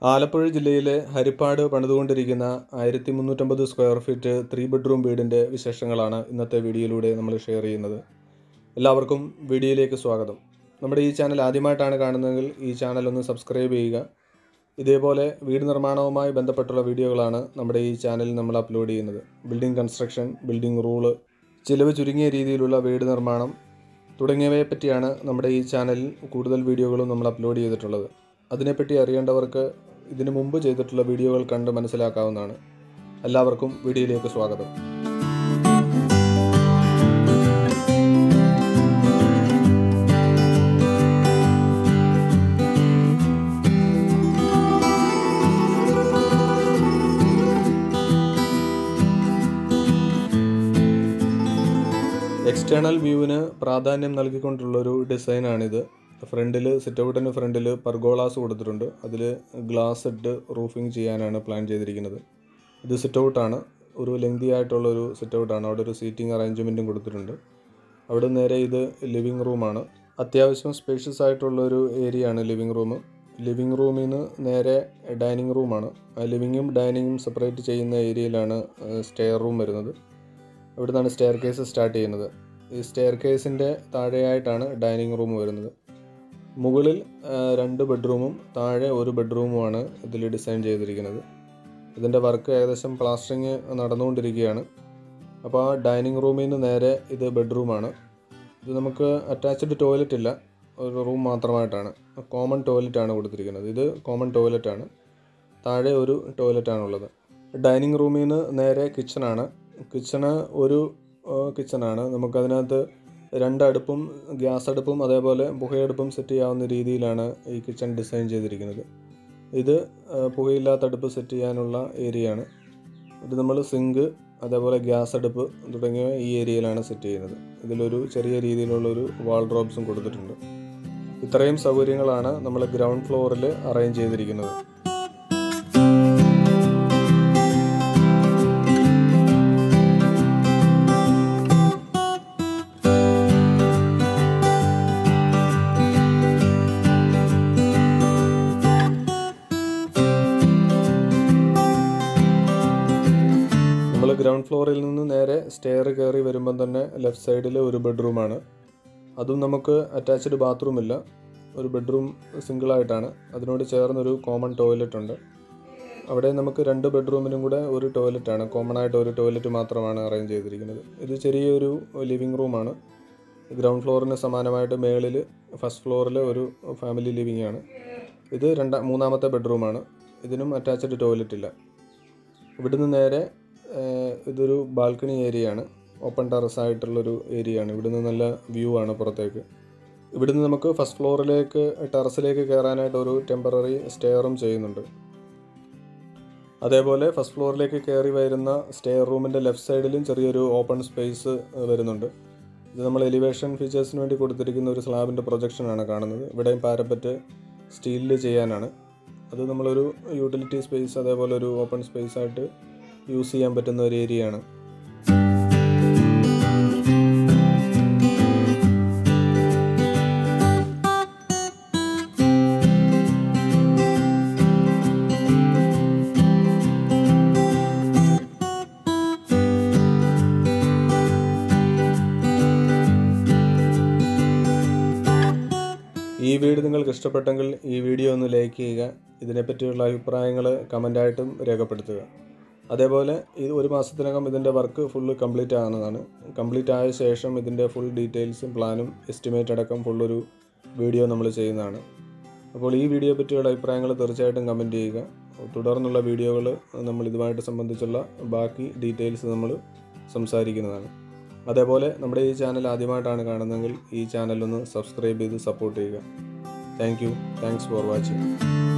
ആലപ്പുഴ ജില്ലയിലെ ഹരിപ്പാട് പണിതുകൊണ്ടിരിക്കുന്ന ആയിരത്തി മുന്നൂറ്റമ്പത് സ്ക്വയർ ഫീറ്റ് ത്രീ ബെഡ്റൂം വീടിൻ്റെ വിശേഷങ്ങളാണ് ഇന്നത്തെ വീഡിയോയിലൂടെ നമ്മൾ ഷെയർ ചെയ്യുന്നത് എല്ലാവർക്കും വീഡിയോയിലേക്ക് സ്വാഗതം നമ്മുടെ ഈ ചാനൽ ആദ്യമായിട്ടാണ് കാണുന്നതെങ്കിൽ ഈ ചാനൽ ഒന്ന് സബ്സ്ക്രൈബ് ചെയ്യുക ഇതേപോലെ വീട് നിർമ്മാണവുമായി ബന്ധപ്പെട്ടുള്ള വീഡിയോകളാണ് നമ്മുടെ ഈ ചാനലിൽ നമ്മൾ അപ്ലോഡ് ചെയ്യുന്നത് ബിൽഡിംഗ് കൺസ്ട്രക്ഷൻ ബിൽഡിംഗ് റൂള് ചിലവ് ചുരുങ്ങിയ രീതിയിലുള്ള വീട് നിർമ്മാണം തുടങ്ങിയവയെ പറ്റിയാണ് നമ്മുടെ ഈ ചാനലിൽ കൂടുതൽ വീഡിയോകളും നമ്മൾ അപ്ലോഡ് ചെയ്തിട്ടുള്ളത് അതിനെപ്പറ്റി അറിയേണ്ടവർക്ക് ഇതിനു മുമ്പ് ചെയ്തിട്ടുള്ള വീഡിയോകൾ കണ്ട് മനസ്സിലാക്കാവുന്നതാണ് എല്ലാവർക്കും വീഡിയോയിലേക്ക് സ്വാഗതം എക്സ്റ്റേണൽ വ്യൂവിന് പ്രാധാന്യം നൽകിക്കൊണ്ടുള്ളൊരു ഡിസൈനാണിത് ഫ്രണ്ടിൽ സിറ്റ് ഔട്ടിന് ഫ്രണ്ടിൽ പർഗോളാസ് കൊടുത്തിട്ടുണ്ട് അതിൽ ഗ്ലാസ് ഇട്ട് റൂഫിംഗ് ചെയ്യാനാണ് പ്ലാൻ ചെയ്തിരിക്കുന്നത് ഇത് സിറ്റ് ഔട്ടാണ് ഒരു ലെങ്തി ആയിട്ടുള്ള ഒരു സിറ്റ് ഔട്ടാണ് അവിടെ ഒരു സീറ്റിംഗ് അറേഞ്ച്മെൻറ്റും കൊടുത്തിട്ടുണ്ട് അവിടെ നേരെ ഇത് ലിവിങ് റൂമാണ് അത്യാവശ്യം സ്പേഷ്യസ് ആയിട്ടുള്ള ഒരു ഏരിയ ആണ് ലിവിങ് റൂം ലിവിങ് റൂമിൽ നിന്ന് നേരെ ഡൈനിങ് റൂമാണ് ആ ലിവിങ്ങും ഡൈനിങ്ങും സെപ്പറേറ്റ് ചെയ്യുന്ന ഏരിയയിലാണ് സ്റ്റെയർ റൂം വരുന്നത് ഇവിടെ നിന്നാണ് സ്റ്റെയർ കേസ് സ്റ്റാർട്ട് ചെയ്യുന്നത് ഈ സ്റ്റെയർ കേസിൻ്റെ താഴെയായിട്ടാണ് ഡൈനിങ് റൂം വരുന്നത് മുകളിൽ ആ, രണ്ട് ബെഡ്റൂമും താഴെ ഒരു ബെഡ്റൂമുമാണ് ഇതിൽ ഡിസൈൻ ചെയ്തിരിക്കുന്നത് ഇതിൻ്റെ വർക്ക് ഏകദേശം പ്ലാസ്റ്ററിങ് നടന്നുകൊണ്ടിരിക്കുകയാണ് അപ്പോൾ ആ ഡൈനിങ് റൂമിൽ നിന്ന് നേരെ ഇത് ബെഡ്റൂമാണ് ഇത് നമുക്ക് അറ്റാച്ച്ഡ് ടോയ്ലറ്റ് ഇല്ല ഒരു റൂം മാത്രമായിട്ടാണ് കോമൺ ടോയ്ലറ്റ് ആണ് കൊടുത്തിരിക്കുന്നത് ഇത് കോമൺ ടോയ്ലറ്റ് ആണ് താഴെ ഒരു ടോയ്ലറ്റ് ആണുള്ളത് ഡൈനിങ് റൂമിൽ നിന്ന് നേരെ കിച്ചണാണ് കിച്ചണ് ഒരു കിച്ചണാണ് നമുക്കതിനകത്ത് രണ്ട് അടുപ്പും ഗ്യാസ് അടുപ്പും അതേപോലെ പുകയടുപ്പും സെറ്റ് ചെയ്യാവുന്ന രീതിയിലാണ് ഈ കിച്ചൺ ഡിസൈൻ ചെയ്തിരിക്കുന്നത് ഇത് ആ, പുകയില്ലാത്ത അടുപ്പ് സെറ്റ് ചെയ്യാനുള്ള ഏരിയ ആണ് ഇത് നമ്മൾ സിങ്ക് അതേപോലെ ഗ്യാസ് അടുപ്പ് തുടങ്ങിയവ ഈ ഏരിയയിലാണ് സെറ്റ് ചെയ്യുന്നത് ഇതിലൊരു ചെറിയ രീതിയിലുള്ള ഒരു വാൾഡ്രോബ്സും കൊടുത്തിട്ടുണ്ട് ഇത്രയും സൗകര്യങ്ങളാണ് നമ്മൾ ഗ്രൗണ്ട് ഫ്ലോറിൽ അറേഞ്ച് ചെയ്തിരിക്കുന്നത് നമ്മൾ ഗ്രൗണ്ട് ഫ്ലോറിൽ നിന്ന് നേരെ സ്റ്റെയർ കയറി വരുമ്പം തന്നെ ലെഫ്റ്റ് സൈഡിൽ ഒരു ബെഡ്റൂമാണ് അതും നമുക്ക് അറ്റാച്ച്ഡ് ബാത്റൂം ഇല്ല ഒരു ബെഡ്റൂം സിംഗിളായിട്ടാണ് അതിനോട് ചേർന്നൊരു കോമൺ ടോയ്ലറ്റ് ഉണ്ട് അവിടെ നമുക്ക് രണ്ട് ബെഡ്റൂമിനും കൂടെ ഒരു ടോയ്ലറ്റാണ് കോമൺ ആയിട്ട് ഒരു ടോയ്ലറ്റ് മാത്രമാണ് അറേഞ്ച് ചെയ്തിരിക്കുന്നത് ഇത് ചെറിയൊരു ലിവിങ് റൂമാണ് ഗ്രൗണ്ട് ഫ്ലോറിന് സമാനമായിട്ട് മേളിൽ ഫസ്റ്റ് ഫ്ലോറിൽ ഒരു ഫാമിലി ലിവിങ് ആണ് ഇത് രണ്ടാം മൂന്നാമത്തെ ബെഡ്റൂമാണ് ഇതിനും അറ്റാച്ച്ഡ് ടോയ്ലറ്റ് ഇല്ല ഇവിടുന്ന് നേരെ ഏഹ്, ഇതൊരു ബാൽക്കണി ഏരിയ ആണ് ഓപ്പൺ ടെറസ് ആയിട്ടുള്ളൊരു ഏരിയ ആണ് ഇവിടുന്ന് നല്ല വ്യൂ ആണ് പുറത്തേക്ക് ഇവിടുന്ന് നമുക്ക് ഫസ്റ്റ് ഫ്ലോറിലേക്ക് ടെറസിലേക്ക് കയറാനായിട്ട് ഒരു ടെമ്പററി സ്റ്റെയറും ചെയ്യുന്നുണ്ട് അതേപോലെ ഫസ്റ്റ് ഫ്ലോറിലേക്ക് കയറി വരുന്ന സ്റ്റെയർ റൂമിൻ്റെ ലെഫ്റ്റ് സൈഡിലും ചെറിയൊരു ഓപ്പൺ സ്പേസ് വരുന്നുണ്ട് ഇത് നമ്മൾ എലിവേഷൻ ഫീച്ചേഴ്സിന് വേണ്ടി കൊടുത്തിരിക്കുന്ന ഒരു സ്ലാബിൻ്റെ പ്രൊജക്ഷനാണ് കാണുന്നത് ഇവിടെയും പാരപ്പറ്റ് സ്റ്റീലിൽ ചെയ്യാനാണ് അത് നമ്മളൊരു യൂട്ടിലിറ്റി സ്പേസ് അതേപോലെ ഒരു ഓപ്പൺ സ്പേസ് ആയിട്ട് യൂസ് ചെയ്യാൻ പറ്റുന്ന ഒരു ഏരിയയാണ് ഈ വീഡിയോ നിങ്ങൾക്ക് ഇഷ്ടപ്പെട്ടെങ്കിൽ ഈ വീഡിയോ ഒന്ന് ലൈക്ക് ചെയ്യുക ഇതിനെപ്പറ്റിയുള്ള അഭിപ്രായങ്ങൾ കമൻ്റായിട്ടും രേഖപ്പെടുത്തുക അതേപോലെ ഇത് ഒരു മാസത്തിനകം ഇതിൻ്റെ വർക്ക് ഫുള്ള് കംപ്ലീറ്റ് ആകുന്നതാണ് കംപ്ലീറ്റ് ആയ ശേഷം ഇതിൻ്റെ ഫുൾ ഡീറ്റെയിൽസും പ്ലാനും എസ്റ്റിമേറ്റ് അടക്കം ഫുള്ളൊരു വീഡിയോ നമ്മൾ ചെയ്യുന്നതാണ് അപ്പോൾ ഈ വീഡിയോ പറ്റിയുള്ള അഭിപ്രായങ്ങൾ തീർച്ചയായിട്ടും കമൻറ്റ് ചെയ്യുക തുടർന്നുള്ള വീഡിയോകൾ നമ്മൾ ഇതുമായിട്ട് സംബന്ധിച്ചുള്ള ബാക്കി ഡീറ്റെയിൽസ് നമ്മൾ സംസാരിക്കുന്നതാണ് അതേപോലെ നമ്മുടെ ഈ ചാനൽ ആദ്യമായിട്ടാണ് കാണുന്നതെങ്കിൽ ഈ ചാനലൊന്ന് സബ്സ്ക്രൈബ് ചെയ്ത് സപ്പോർട്ട് ചെയ്യുക thank you thanks for watching